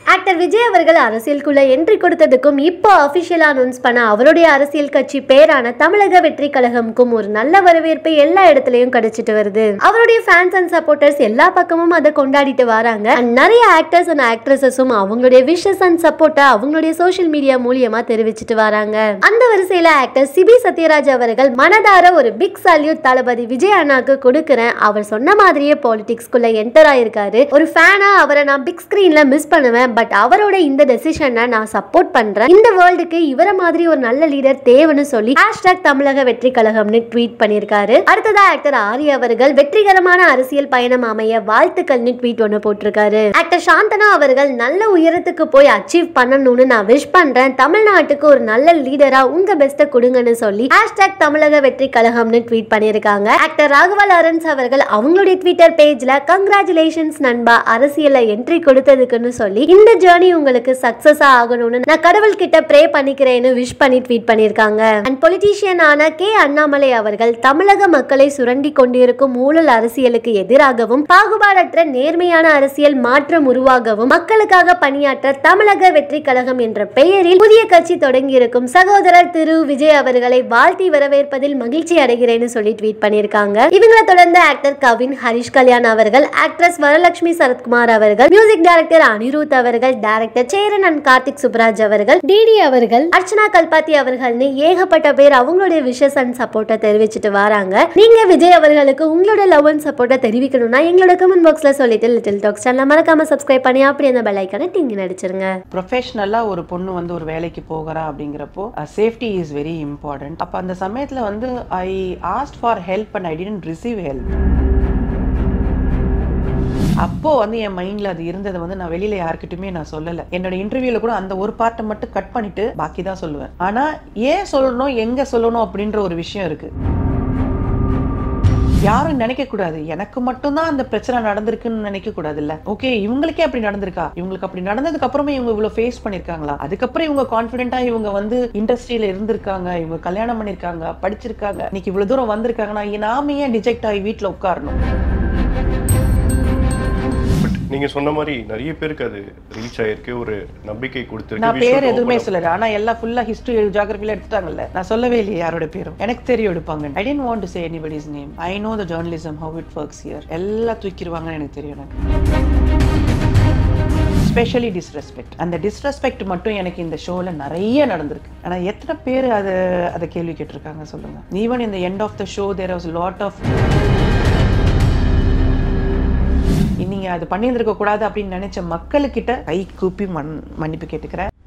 Actor Vijay அவர்கள் அரசியலுக்குள்ள entry கொடுத்ததுக்கும் இப்போ அபிஷியலா announce பண்ண அவருடைய அரசியல் கட்சி பேரான தமிழக வெற்றி கழகம்க்கும் ஒரு நல்ல வரவேற்பு எல்லா இடத்துலயும் கிடைச்சிட்டு வருது அவருடைய ஃபேன்ஸ் அண்ட் சப்போர்ட்டர்ஸ் எல்லா பக்கமும் அதை கொண்டாடிட்டு வராங்க And நிறைய ஆக்டர்ஸ் அண்ட் ஆக்ட்ரஸஸும் அவங்களுடைய விஷஸ் அண்ட் சப்போர்ட்டை அவங்களுடைய சோஷியல் மீடியா மூலியமா தெரிவிச்சிட்டு வராங்க அந்த வரிசையில ஆக்டர் சிபி சத்யராஜ் அவர்கள் மனதார ஒரு பிக் சல்யூட் தளபதி விஜய் அண்ணாக்கு கொடுக்குறேன் அவர் சொன்ன மாதிரியே பாலிடிக்ஸ்குள்ள என்டர் ஆயிருக்காரு ஒரு ஃபேனா அவரை நான் பிக் ஸ்கிரீன்ல மிஸ் பண்ணுவேன் பட் அவரோட இந்த டெசிஷனை நான் சப்போர்ட் பண்றேன் இந்த வேர்ல்டுக்கு இவரை மாதிரி ஒரு நல்ல லீடர் தேவைன்னு சொல்லி ஹேஷ்டாக் தமிழக வெற்றி கழகம்னு ட்வீட் பண்ணியிருக்காரு அடுத்ததா ஆக்டர் ஆரி அவர்கள் வெற்றிகரமான அரசியல் பயணம் அமைய வாழ்த்துக்கள்னு ட்வீட் ஒன்று போட்டிருக்காரு ஆக்டர் சாந்தனா அவர்கள் நல்ல உயரத்துக்கு போய் அச்சீவ் பண்ணணும்னு நான் விஷ் பண்றேன் தமிழ்நாட்டுக்கு ஒரு நல்ல லீடரா உங்க பெஸ்ட்டை கொடுங்கன்னு சொல்லி ஹேஷ்டாக் தமிழக வெற்றி கழகம்னு ட்வீட் பண்ணியிருக்காங்க ஆக்டர் ராகவா லாரன்ஸ் அவர்கள் அவங்களுடைய ட்விட்டர் பேஜ்ல கங்க்ராச்சுலேஷன்ஸ் நண்பா அரசியல்ல என்ட்ரி கொடுத்ததுக்குன்னு சொல்லி இந்த ஜேர்னி உங்களுக்கு சக்சஸா ஆகணும்னு நான் கடவுள் கிட்ட ப்ரே பண்ணிக்கிறேன்னு விஷ் பண்ணி ட்வீட் பண்ணியிருக்காங்க அண்ட் பொலிட்டீஷியன் ஆன கே அண்ணாமலை அவர்கள் தமிழக மக்களை சுரண்டி கொண்டிருக்கும் ஊழல் அரசியலுக்கு எதிராகவும் பாகுபாடற்ற நேர்மையான அரசியல் மாற்றம் உருவாகவும் மக்களுக்காக பணியாற்ற தமிழக வெற்றி கழகம் என்ற பெயரில் புதிய கட்சி தொடங்கியிருக்கும் சகோதரர் திரு விஜய் அவர்களை வாழ்த்தி வரவேற்பதில் மகிழ்ச்சி அடைகிறேன்னு சொல்லி ட்வீட் பண்ணியிருக்காங்க இவங்களை தொடர்ந்து ஆக்டர் கவின் ஹரிஷ் கல்யாண் அவர்கள் ஆக்ட்ரஸ் வரலட்சுமி சரத்குமார் அவர்கள் மியூசிக் டைரக்டர் அனிருத் அவர்கள் டைரக்டர் சேரன் அண்ட் கார்த்திக் சுப்ராஜ் அவர்கள் டிடி அவர்கள் அர்ச்சனா கல்பாத்தி அவர்கள்னு ஏகப்பட்ட பேர் அவங்களுடைய விஷஸ் அண்ட் சப்போர்ட்டை தெரிவிச்சிட்டு வராங்க நீங்க விஜய் அவர்களுக்கு உங்களோட லவ் அண்ட் சப்போர்ட்டை தெரிவிக்கணும்னா எங்களோட கமெண்ட் பாக்ஸ்ல சொல்லிட்டு லிட்டில் டாக்ஸ் சேனல் மறக்காம சப்ஸ்கிரைப் பண்ணி அப்படி அந்த பெல் ஐக்கானை டிங்கி நடிச்சிருங்க ப்ரொஃபஷ்னலாக ஒரு பொண்ணு வந்து ஒரு வேலைக்கு போகிறா அப்படிங்கிறப்போ சேஃப்டி இஸ் வெரி இம்பார்ட்டன்ட் அப்போ அந்த சமயத்தில் வந்து I asked for help and I didn't receive help அப்போ வந்து என் மைண்ட்ல அது இருந்ததை வந்து நான் வெளியில யாருக்கிட்டுமே நான் சொல்லல என்னோட இன்டர்வியூல கூட அந்த ஒரு பார்ட்டை மட்டும் கட் பண்ணிட்டு பாக்கி தான் சொல்லுவேன் ஆனா ஏன் சொல்லணும் எங்க சொல்லணும் அப்படின்ற ஒரு விஷயம் இருக்கு யாரும் நினைக்க கூடாது எனக்கு மட்டும்தான் அந்த பிரச்சனை நடந்திருக்குன்னு நினைக்க கூடாது இல்ல ஓகே இவங்களுக்கே அப்படி நடந்திருக்கா இவங்களுக்கு அப்படி நடந்ததுக்கு அப்புறமே இவங்க இவ்வளவு ஃபேஸ் பண்ணிருக்காங்களா அதுக்கப்புறம் இவங்க கான்பிடென்ட்டா இவங்க வந்து இண்டஸ்ட்ரியில இருந்திருக்காங்க இவங்க கல்யாணம் பண்ணிருக்காங்க படிச்சிருக்காங்க இன்னைக்கு இவ்வளவு தூரம் வந்திருக்காங்கன்னா நாம ஏன் டிஜெக்ட் ஆகி வீட்டுல உட்காரணும் பட் நீங்க சொன்ன மாதிரி நிறைய பேருக்கு அது ரீச் ஆயிருக்கு ஒரு நம்பிக்கை கொடுத்துருக்கு நான் We should பேர் எதுவுமே open up. சொல்லல ஆனா எல்லாம் ஃபுல்லா ஹிஸ்டரி ஜியாகிரபில எடுத்துட்டாங்கல்ல நான் சொல்லவே இல்லையே யாரோட பேரும் எனக்கு தெரியும் எடுப்பாங்க I didn't want to say anybody's name I know the journalism how it works here எல்லாம் தூக்கிடுவாங்கன்னு எனக்கு தெரியும் எனக்கு ஸ்பெஷலி டிஸ்ரெஸ்பெக்ட் அந்த டிஸ்ரெஸ்பெக்ட் மட்டும் எனக்கு இந்த ஷோல நிறைய நடந்திருக்கு ஆனா எத்தனை பேர் அதை அதை கேள்வி கேட்டிருக்காங்க சொல்லுங்க ஈவன் இந்த end of the show there was lot of நீங்க அது பண்ணியிருந்திருக்க கூடாது அப்படின்னு நினைச்ச மக்களுக்கிட்ட கை கூப்பி மன் மன்னிப்பு கேட்டுக்கிறேன்